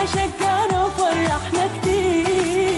شجعنا وفرحنا كتير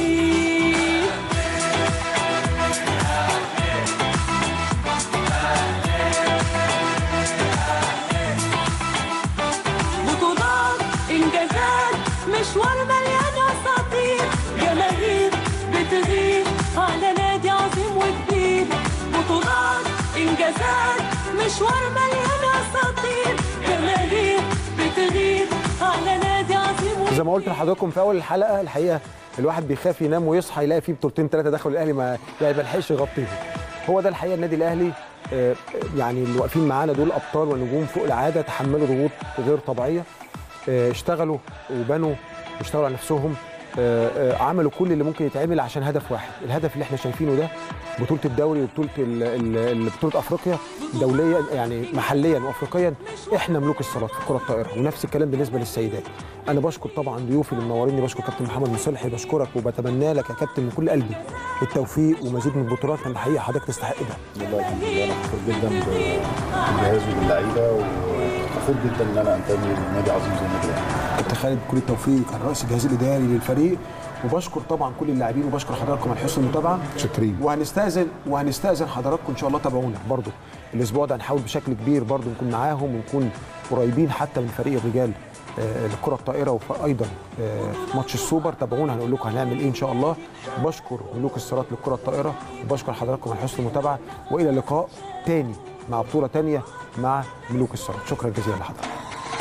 بطولات انجازات مشوار مليان اساطير جماهير بتغير على نادي عظيم وكبير بطولات انجازات مشوار مليان اساطير جماهير بتغير على نادي عظيم وكبير زي ما قلت لحضراتكم في اول الحلقه الحقيقه الواحد بيخاف ينام ويصحى يلاقي فيه بطولتين ثلاثه دخلوا الاهلي ما يعني ما لحقش يغطيهم هو ده الحقيقه النادي الاهلي آه، يعني اللي واقفين معانا دول ابطال ونجوم فوق العاده تحملوا ضغوط غير طبيعيه آه، اشتغلوا وبنوا واشتغلوا على نفسهم آه، آه، عملوا كل اللي ممكن يتعمل عشان هدف واحد الهدف اللي احنا شايفينه ده بطوله الدوري وبطوله ال- ال- ال- بطوله افريقيا دوليا يعني محليا وافريقيا احنا ملوك الصالات في الكره الطائره ونفس الكلام بالنسبه للسيدات انا بشكر طبعا ضيوفي اللي منوريني بشكر كابتن محمد مصلحي بشكرك وبتمنى لك يا كابتن من كل قلبي التوفيق ومزيد من البطولات لان الحقيقه حضرتك تستحق ده والله الحمد لله انا فخور جدا بالجهاز وباللعيبه وفخور جدا ان انا انتمي لنادي عظيم زي النادي الاهلي كابتن خالد بكل التوفيق كان رئيس الجهاز الاداري للفريق وبشكر طبعا كل اللاعبين وبشكر حضراتكم على حسن المتابعه شاكرين. وهنستاذن وهنستاذن حضراتكم ان شاء الله تابعونا برضو الاسبوع ده هنحاول بشكل كبير برضو نكون معاهم ونكون قريبين حتى من فريق الرجال آه، الكره الطائره وايضا آه، في ماتش السوبر تابعونا هنقول لكم هنعمل ايه ان شاء الله بشكر ملوك الصالات للكره الطائره وبشكر حضراتكم على حسن المتابعه والى لقاء تاني مع بطوله تانيه مع ملوك الصالات شكرا جزيلا لحضراتكم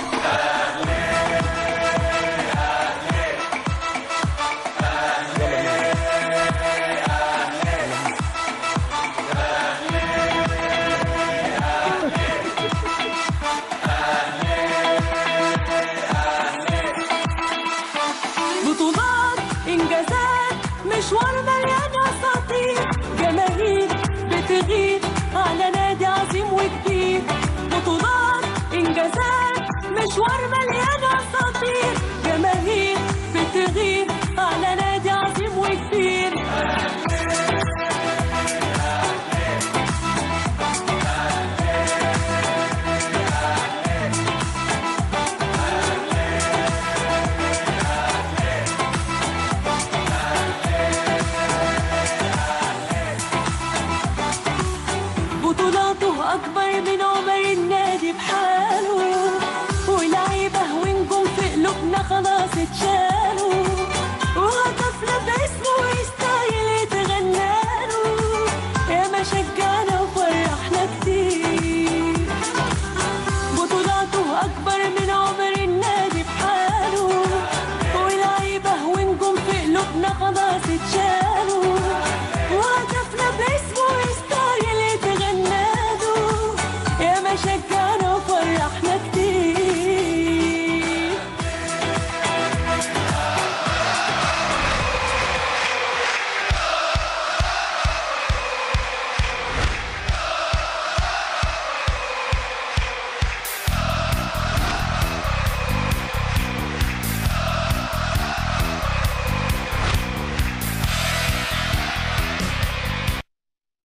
بطولات انجازات مشوار مليان اساطير جماهير بتغير على نادي عظيم وكبير بطولات انجازات مشوار مليان اساطير جماهير بتغير على نادي عظيم وكبير بطولاته أكبر من عمر النادي بحاله ولعيبة ونجوم في قلوبنا خلاص اتشالوا